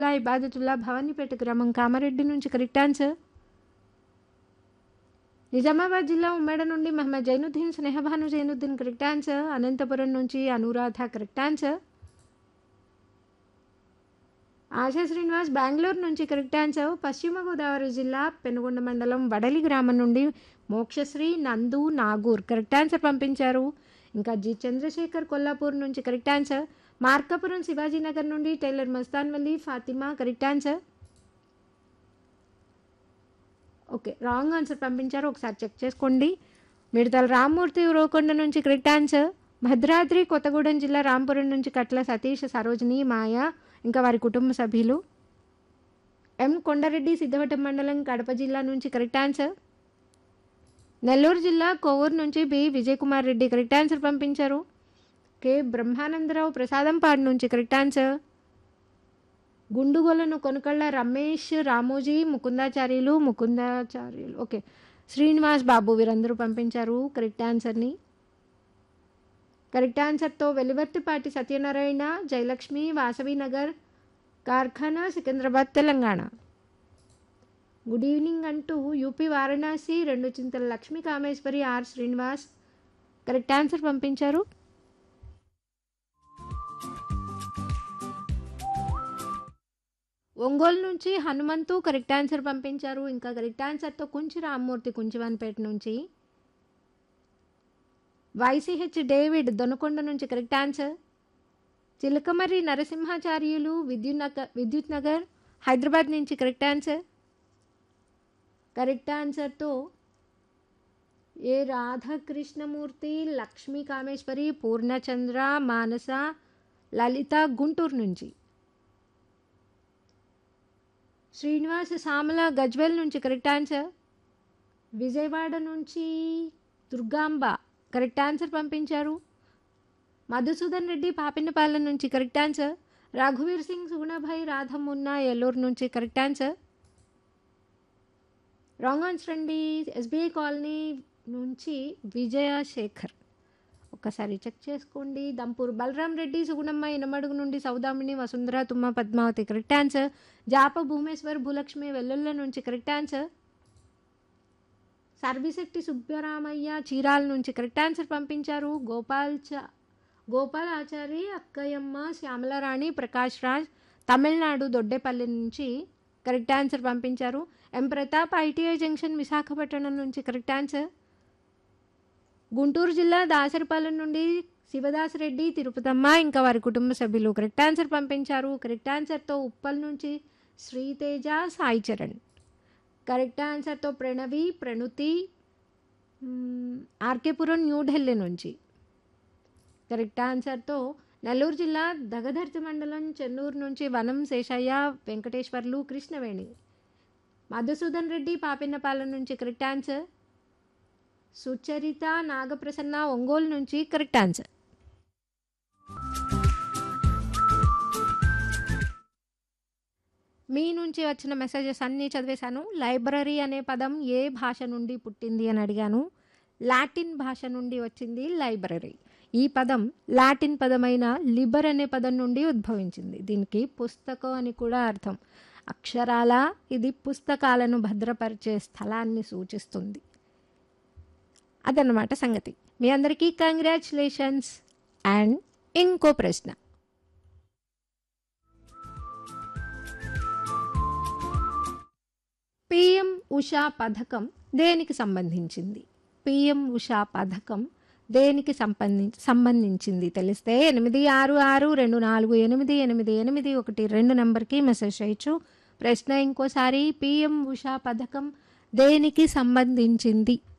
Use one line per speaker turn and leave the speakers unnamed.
ఇబాదతుల్లా భవానీపేట గ్రామం కామారెడ్డి నుంచి correct answer Nizamabad జిల్లా ఉమ్మేడ నుండి మహమ్మద్ జైనుద్దీన్ స్నేహభాను జైనుద్దీన్ కరెక్ట్ ఆన్సర్ అనంతపురం నుంచి అనురాధ కరెక్ట్ ఆన్సర్ ఆశా శ్రీనివాస్ బెంగళూరు నుంచి కరెక్ట్ ఆన్సర్ పశ్చిమ గోదావరి జిల్లా పెనుగొండ మండలం వడలి గ్రామం నుండి మోక్షశ్రీ నందు నాగూర్ కరెక్ట్ ఆన్సర్ పంపించారు ఇంకా జి చంద్రశేఖర్ కొల్లాపూర్ నుంచి కరెక్ట్ ఆన్సర్ మార్కాపురం శివాజీనగర్ నుండి tailor Mastanvalli Fatima correct answer okay wrong answer పంపించారు ఒకసారి చెక్ చేసుకోండి మిడతల రామ్మూర్తి ఉరవకొండ నుంచి కరెక్ట్ ఆన్సర్ భద్రాద్రి కొత్తగూడెం జిల్లా రాంపురం నుంచి కట్ల సతీష్ సరోజిని మాయ ఇంకా వారి కుటుంబ సభ్యులు ఎం కొండారెడ్డి సిద్ధవటం మండలం కడప జిల్లా నుంచి కరెక్ట్ ఆన్సర్ నెల్లూరు జిల్లా కొవ్వూరు నుంచి B Vijayakumar Reddy correct answer పంపించారు కె బ్రహ్మానందరావు ప్రసాదంపాడు నుంచి correct answer Gundugolanu Konukalla Ramesh Ramoji Mukundacharyulu Mukundacharyulu okay Srinivas Babu వీరందరూ పంపించారు కరెక్ట్ ఆన్సర్ని కరెక్ట్ ఆన్సర్తో వెలువర్తిపాటి సత్యనారాయణ జయలక్ష్మి వాసవి నగర్ కార్ఖానా సికింద్రాబాద్ తెలంగాణ గుడ్ ఈవినింగ్ అంటూ యూపీ వారణాసి రెండు Chintala Lakshmi Kameswari R Srinivas correct answer పంపించారు ఒంగోలు నుంచి హనుమంతు కరెక్ట్ ఆన్సర్ పంపించారు ఇంకా కరెక్ట్ ఆన్సర్తో కుంచి రామ్మూర్తి కుంచివాన్పేట నుంచి వైసీహెచ్ డేవిడ్ దొనకొండ నుంచి కరెక్ట్ ఆన్సర్ చిలకమర్రి నరసింహాచార్యులు విద్యుత్ నగర్ విద్యుత్ నగర్ హైదరాబాద్ నుంచి కరెక్ట్ ఆన్సర్ కరెక్ట్ ఆన్సర్తో ఏ రాధాకృష్ణమూర్తి లక్ష్మీ కామేశ్వరి పూర్ణచంద్ర మానస లలిత గుంటూరు నుంచి శ్రీనివాస సామల గజ్వెల్ నుంచి కరెక్ట్ ఆన్సర్ విజయవాడ నుంచి దుర్గాంబ కరెక్ట్ ఆన్సర్ పంపించారు మధుసూదన్ రెడ్డి పాపినపాలెం నుంచి కరెక్ట్ ఆన్సర్ రఘువీర్ సింగ్ సుగుణభాయ్ రాధమున్న ఎల్లూరు నుంచి కరెక్ట్ ఆన్సర్ రాంగ్ ఆన్సర్ అండి ఎస్బీఐ కాలనీ నుంచి విజయశేఖర్ ఒకసారి చెక్ చేసుకోండి దంపూర్ బలరాం రెడ్డి సుగుణమ్మ ఇనమడుగు నుండి సౌదామిని వసుంధర తుమ్మ పద్మావతి కరెక్ట్ ఆన్సర్ జాప భూమేశ్వర్ భూలక్ష్మి వెల్లుల్ల నుంచి కరెక్ట్ ఆన్సర్ సర్విశెట్టి సుబ్బరామయ్య చీరాల నుంచి కరెక్ట్ ఆన్సర్ పంపించారు గోపాల్ చ గోపాల్ ఆచారి అక్కయ్యమ్మ శ్యామలారాణి ప్రకాష్ రాజ్ తమిళనాడు దొడ్డేపల్లి నుంచి కరెక్ట్ ఆన్సర్ పంపించారు M Pratap ITI junction Visakhapatnam నుంచి కరెక్ట్ ఆన్సర్ గుంటూరు జిల్లా దాసరిపాలెం నుండి శివదాసరెడ్డి తిరుపతమ్మ ఇంకా వారి కుటుంబ సభ్యులు కరెక్ట్ ఆన్సర్ పంపించారు కరెక్ట్ ఆన్సర్తో ఉప్పల్ నుంచి శ్రీతేజ సాయి చరణ్ కరెక్ట్ ఆన్సర్తో ప్రణవి ప్రణుతి ఆర్కేపురం న్యూఢిల్లీ నుంచి కరెక్ట్ ఆన్సర్తో నెల్లూరు జిల్లా దగదర్తి మండలం చెన్నూరు నుంచి వనం శేషయ్య వెంకటేశ్వర్లు కృష్ణవేణి మధుసూదన్ రెడ్డి పాపిన్నపాలెం నుంచి కరెక్ట్ ఆన్సర్ సుచరిత నాగప్రసన్న ఒంగోలు నుంచి కరెక్ట్ ఆన్సర్ మీ నుంచి వచ్చిన మెసేజెస్ అన్నీ చదివేశాను లైబ్రరీ అనే పదం ఏ భాష నుండి పుట్టింది అని అడిగాను లాటిన్ భాష నుండి వచ్చింది లైబ్రరీ ఈ పదం లాటిన్ పదమైన లిబర్ అనే పదం నుండి ఉద్భవించింది దీనికి పుస్తకం అని కూడా అర్థం అక్షరాల ఇది పుస్తకాలను భద్రపరిచే స్థలాన్ని సూచిస్తుంది అదన్నమాట సంగతి మీ అందరికీ కంగ్రాచులేషన్స్ అండ్ ఇంకో ప్రశ్న పిఎం ఉషా పథకం దేనికి సంబంధించింది పిఎం ఉషా పథకం దేనికి సంబంధించి సంబంధించింది తెలిస్తే ఎనిమిది ఆరు ఆరు రెండు నాలుగు ఎనిమిది ఎనిమిది ఎనిమిది ఒకటి రెండు నెంబర్కి మెసేజ్ చేయొచ్చు ప్రశ్న ఇంకోసారి పిఎం ఉషా పథకం దేనికి సంబంధించింది